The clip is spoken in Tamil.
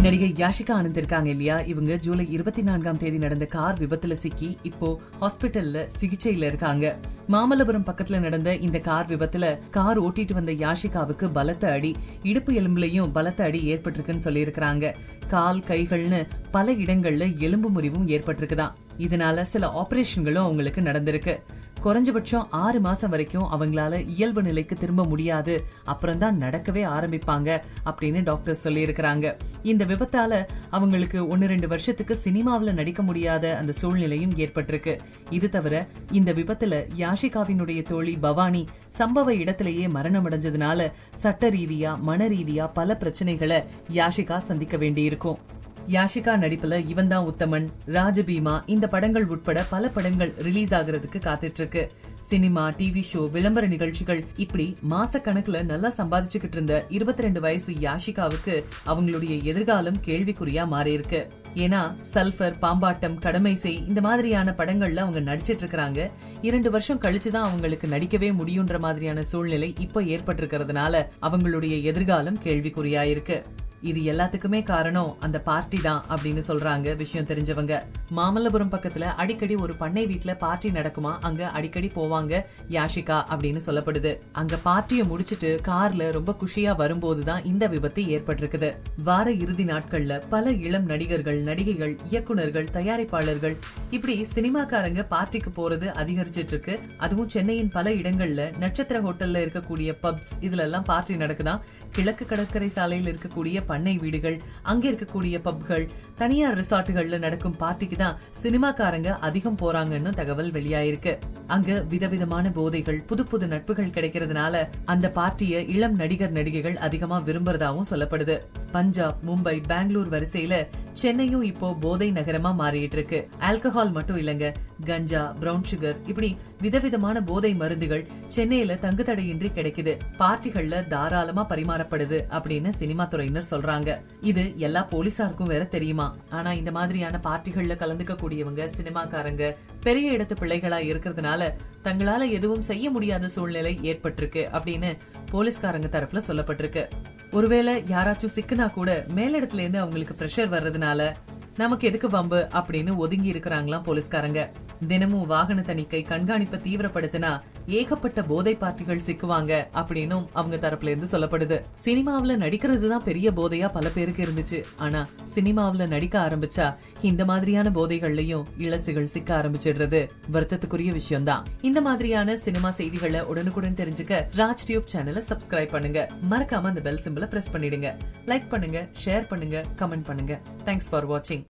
நடிகை யாஷிகா ஆனந்த் இருக்காங்க இல்லையா இவங்க ஜூலை இருபத்தி நான்காம் தேதி நடந்த கார் விபத்துல சிக்கி இப்போ ஹாஸ்பிட்டல்ல சிகிச்சையில இருக்காங்க மாமல்லபுரம் பக்கத்துல நடந்த இந்த கார் விபத்துல கார் ஓட்டிட்டு வந்த யாஷிகாவுக்கு பலத்த அடி இடுப்பு எலும்புலயும் பலத்த அடி ஏற்பட்டிருக்குன்னு சொல்லியிருக்கிறாங்க கால் கைகள்னு பல இடங்கள்ல எலும்பு முறிவும் ஏற்பட்டிருக்குதாம் இதனால சில ஆபரேஷன்களும் அவங்களுக்கு நடந்திருக்கு குறைஞ்சபட்சம் ஆறு மாசம் வரைக்கும் அவங்களால இயல்பு நிலைக்கு திரும்ப முடியாது அப்புறம் தான் நடக்கவே ஆரம்பிப்பாங்க அப்படின்னு டாக்டர் சொல்லியிருக்கிறாங்க இந்த விபத்தால அவங்களுக்கு ஒன்னு ரெண்டு வருஷத்துக்கு சினிமாவில் நடிக்க முடியாத அந்த சூழ்நிலையும் ஏற்பட்டிருக்கு இது தவிர இந்த விபத்துல யாஷிகாவினுடைய தோழி பவானி சம்பவ இடத்திலேயே மரணம் அடைஞ்சதுனால சட்ட ரீதியா மன ரீதியா பல பிரச்சனைகளை யாஷிகா சந்திக்க வேண்டியிருக்கும் யாஷிகா நடிப்புல இவன் தான் உத்தமன் ராஜபீமா இந்த படங்கள் உட்பட பல படங்கள் ரிலீஸ் ஆகுறதுக்கு காத்துட்டு இருக்கு சினிமா டிவி ஷோ விளம்பர நிகழ்ச்சிகள் இப்படி மாச கணக்குல நல்லா சம்பாதிச்சுக்கிட்டு இருந்த இருபத்தி ரெண்டு வயசு யாஷிகாவுக்கு அவங்களுடைய எதிர்காலம் கேள்விக்குறியா மாறி இருக்கு ஏன்னா சல்ஃபர் பாம்பாட்டம் கடமை செய் இந்த மாதிரியான படங்கள்ல அவங்க நடிச்சிட்டு இருக்காங்க இரண்டு வருஷம் கழிச்சுதான் அவங்களுக்கு நடிக்கவே முடியுன்ற மாதிரியான சூழ்நிலை இப்போ ஏற்பட்டிருக்கிறதுனால அவங்களுடைய எதிர்காலம் கேள்விக்குறியா இருக்கு இது எல்லாத்துக்குமே காரணம் அந்த பார்ட்டி தான் அப்படின்னு சொல்றாங்க விஷயம் தெரிஞ்சவங்க மாமல்லபுரம் பக்கத்துல அடிக்கடி ஒரு பண்ணை வீட்ல பார்ட்டி நடக்குமா அங்க அடிக்கடி போவாங்க யாஷிகா அப்படின்னு சொல்லப்படுது அங்க பார்ட்டியை முடிச்சிட்டு கார்ல ரொம்ப குஷியா வரும்போதுதான் இந்த விபத்து ஏற்பட்டிருக்குது வார இறுதி நாட்கள்ல பல இளம் நடிகர்கள் நடிகைகள் இயக்குனர்கள் தயாரிப்பாளர்கள் இப்படி சினிமாக்காரங்க பார்ட்டிக்கு போறது அதிகரிச்சிட்டு இருக்கு அதுவும் சென்னையின் பல இடங்கள்ல நட்சத்திர ஹோட்டல்ல இருக்கக்கூடிய பப்ஸ் இதுல எல்லாம் பார்ட்டி நடக்குதாம் கிழக்கு கடற்கரை சாலையில் இருக்கக்கூடிய பண்ணை வீடுகள் அங்க இருக்கக்கூடிய பப்கள் தனியார் ரிசார்ட்டுகள்ல நடக்கும் பார்ட்டிக்கு தான் சினிமாக்காரங்க அதிகம் போறாங்கன்னு தகவல் வெளியாயிருக்கு அங்க விதவிதமான போதைகள் புது புது நட்புகள் கிடைக்கிறதுனால அந்த பார்ட்டிய இளம் நடிகர் நடிகைகள் அதிகமா விரும்புறதாவும் சொல்லப்படுது பஞ்சாப் மும்பை பெங்களூர் வரிசையில சென்னையும் இப்போ போதை நகரமா மாறிட்டு இருக்கு ஆல்கஹால் மட்டும் இல்லங்க கஞ்சா பிரவுன் சுகர் இப்படி விதவிதமான போதை மருந்துகள் சென்னையில தங்கு தடையின்றி கிடைக்குது பார்ட்டிகள்ல தாராளமா பரிமாறப்படுது அப்படின்னு சினிமா துறையினர் சொல்றாங்க இது எல்லா போலீசாருக்கும் வேற தெரியுமா ஆனா இந்த மாதிரியான பார்ட்டிகள்ல கலந்துக்க கூடியவங்க சினிமாக்காரங்க பெரிய இடத்து பிள்ளைகளா இருக்கிறதுனால தங்களால எதுவும் செய்ய முடியாத சூழ்நிலை ஏற்பட்டிருக்கு அப்படின்னு போலீஸ்காரங்க தரப்புல சொல்லப்பட்டிருக்கு ஒருவேளை யாராச்சும் சிக்குனா கூட மேலிடத்துல இருந்து அவங்களுக்கு பிரஷர் வர்றதுனால நமக்கு எதுக்கு வம்பு அப்படின்னு ஒதுங்கி இருக்கிறாங்களாம் போலீஸ்காரங்க தினமும் வாகன தணிக்கை கண்காணிப்பை தீவிரப்படுத்தினா ஏகப்பட்ட போதை பார்ட்டிகள் சிக்குவாங்க அப்படின்னும் அவங்க தரப்புல இருந்து சொல்லப்படுது சினிமாவுல நடிக்கிறது தான் பெரிய போதையா பல பேருக்கு இருந்துச்சு ஆனா சினிமாவுல நடிக்க ஆரம்பிச்சா இந்த மாதிரியான போதைகள்லயும் இளசுகள் சிக்க ஆரம்பிச்சிடுறது வருத்தத்துக்குரிய விஷயம் தான் இந்த மாதிரியான சினிமா செய்திகளை உடனுக்குடன் தெரிஞ்சுக்க ராஜ் டியூப் சேனலை சப்ஸ்கிரைப் பண்ணுங்க மறக்காம அந்த பெல் சிம்பிளை பிரஸ் பண்ணிடுங்க லைக் பண்ணுங்க ஷேர் பண்ணுங்க கமெண்ட் பண்ணுங்க தேங்க்ஸ் ஃபார் வாட்சிங்